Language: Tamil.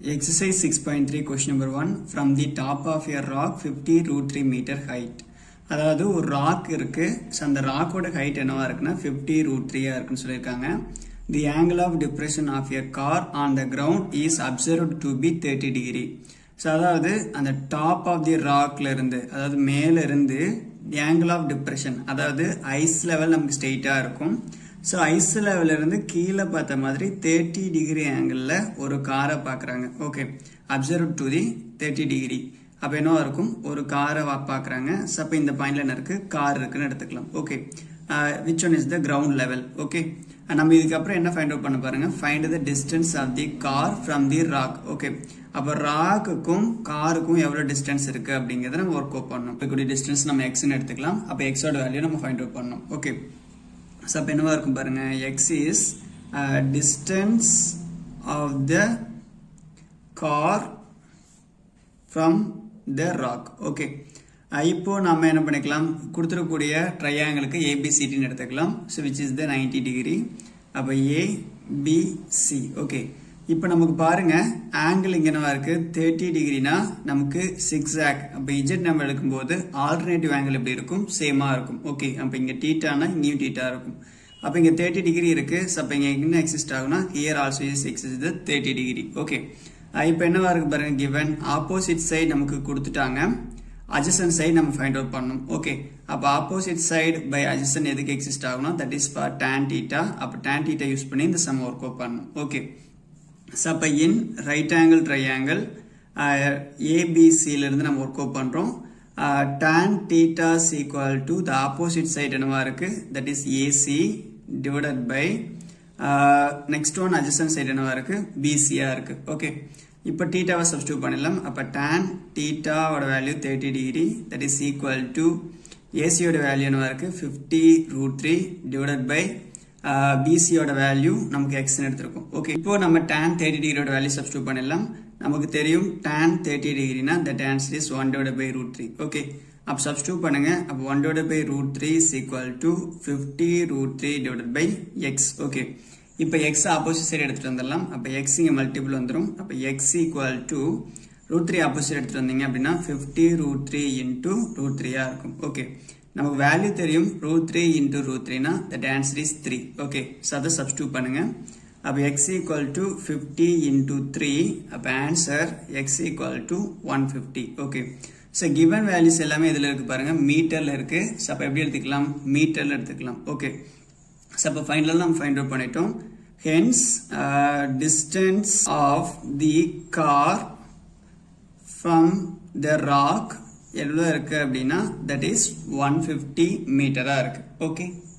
Exercise 6.3 question number 1 from the top of a rock 50 root 3 meter height அதாவது ஒரு ராக் இருக்கு ஸோ அந்த ராக்கோட ஹைட் என்னவா இருக்குன்னா 50 ரூட் த்ரீயா இருக்குன்னு சொல்லியிருக்காங்க the angle of depression of a car on the ground is observed to be thirty degree so அதாவது அந்த டாப் ஆஃப் தி ராக்ல இருந்து அதாவது மேல இருந்து ஆங்கிள் ஆஃப் டிப்ரெஷன் அதாவது ஐஸ் லெவல் நமக்கு ஸ்ட்ரெயிட்டா இருக்கும் ஸோ ஐஸ் லெவல்ல இருந்து கீழே பார்த்த மாதிரி தேர்ட்டி டிகிரி ஆங்கிளில் ஒரு காரை பார்க்குறாங்க okay observe to the thirty degree அப்போ என்னவா இருக்கும் ஒரு காரை பார்க்குறாங்க ஸோ அப்போ இந்த பாயிண்ட்ல என்ன இருக்கு கார் இருக்குன்னு எடுத்துக்கலாம் okay which one is the ground level okay நம்ம இதுக்கப்புறம் என்ன ஃபைண்ட் அவுட் பண்ண பாருங்க find the distance of the car from the rock okay அப்போ ராக்குக்கும் காருக்கும் எவ்வளோ டிஸ்டன்ஸ் இருக்கு அப்படிங்கிறத நம்ம ஒர்க் அவுட் பண்ணணும் இப்போ டிஸ்டன்ஸ் நம்ம எக்ஸ்னு எடுத்துக்கலாம் அப்போ எக்ஸோட வேல்யூ நம்ம ஃபைண்ட் அவுட் பண்ணணும் ஓகே ஸோ அப்போ என்னவா இருக்கும் பாருங்க x is distance of the car from the rock okay இப்போ நம்ம என்ன பண்ணிக்கலாம் கொடுத்துருக்கூடிய ட்ரையாங்கிளுக்கு ஏபிசிடின்னு எடுத்துக்கலாம் so which is the ninety degree அப்போ ஏபிசி ஓகே இப்போ நமக்கு பாருங்க ஆங்கிள் இங்கே என்னவா இருக்கு தேர்ட்டி டிகிரினா நமக்கு சிக்ஸ் ஆக் அப்போ இஜெட் நம்ம எடுக்கும்போது ஆல்டர்னேட்டிவ் ஆங்கிள் எப்படி இருக்கும் சேமா இருக்கும் ஓகே அப்போ இங்கே டீட்டானா இங்கேயும் டீட்டா இருக்கும் அப்போ இங்கே தேர்ட்டி டிகிரி இருக்கு ஸோ அப்போ இங்கே என்ன எக்ஸிஸ்ட் ஆகும்னா here also is x is the thirty degree okay இப்போ என்னவா இருக்கு பாருங்க கிவன் ஆப்போசிட் சைடு நமக்கு கொடுத்துட்டாங்க அஜசன் சைடு நம்ம ஃபைண்ட் அவுட் பண்ணணும் ஓகே அப்போ ஆப்போசிட் சைடு பை அஜசன் எதுக்கு எக்ஸிஸ்ட் ஆகணும் that is for tan theta அப்போ டேன் டீட்டா யூஸ் பண்ணி இந்த சம் ஒர்க் அவுட் பண்ணணும் ஓகே ஸோ அப்போ இன் ரைட் ஆங்கிள் ட்ரையாங்கிள் ஏபிசியிலிருந்து நம்ம ஒர்க் அவுட் பண்ணுறோம் tan theta equal to the opposite side என்னவா இருக்கு that is AC divided by next one adjacent side என்னவா இருக்கு பிசியா இருக்கு ஓகே இப்போ டீட்டாவை சப்ஸ்டியூட் பண்ணிடலாம் அப்போ டேன் டீட்டாவோட value thirty degree that is equal to ஏசியோட வேல்யூ என்னவா இருக்கு fifty root three divided by பிசியோட வேல்யூ நமக்கு எக்ஸ்னு எடுத்திருக்கும் ஓகே இப்போ நம்ம டேன் தேர்ட்டி டிகிரியோட வேல்யூ சப்ஸ்டியூட் பண்ணிடலாம் நமக்கு தெரியும் டேன் தேர்ட்டி டிகிரினா the answer is one divide by root three okay அப்போ சப்ஸ்டியூட் பண்ணுங்க அப்போ one divide by root three is equal to fifty root three divide by x okay இப்போ எக்ஸ் ஆப்போசிட் சைடு எடுத்துட்டு வந்துடலாம் அப்போ எக்ஸ் இங்கே மல்டிபிள் வந்துடும் அப்போ x equal to root three opposite எடுத்துட்டு வந்தீங்க அப்படின்னா fifty root three into root த்ரீயா இருக்கும் ஓகே நமக்கு வேல்யூ தெரியும் ரூட் த்ரீ இன்டூ ரூட் த்ரீனா that answer is three okay so அதை சப்ஸ்டியூட் பண்ணுங்க அப்போ x equal to fifty into three அப்போ answer x equal to one fifty okay so given values எல்லாமே இதில் இருக்கு பாருங்க மீட்டர்ல இருக்கு ஸோ அப்போ எப்படி எடுத்துக்கலாம் மீட்டர்ல எடுத்துக்கலாம் ஓகே ஸோ அப்போ ஃபைனலாக நம்ம ஃபைண்ட் அவுட் பண்ணிட்டோம் hence distance of the car from the rock எவ்வளோ இருக்கு அப்படின்னா தட் இஸ் ஒன் ஃபிஃப்டி மீட்டராக இருக்கு ஓகே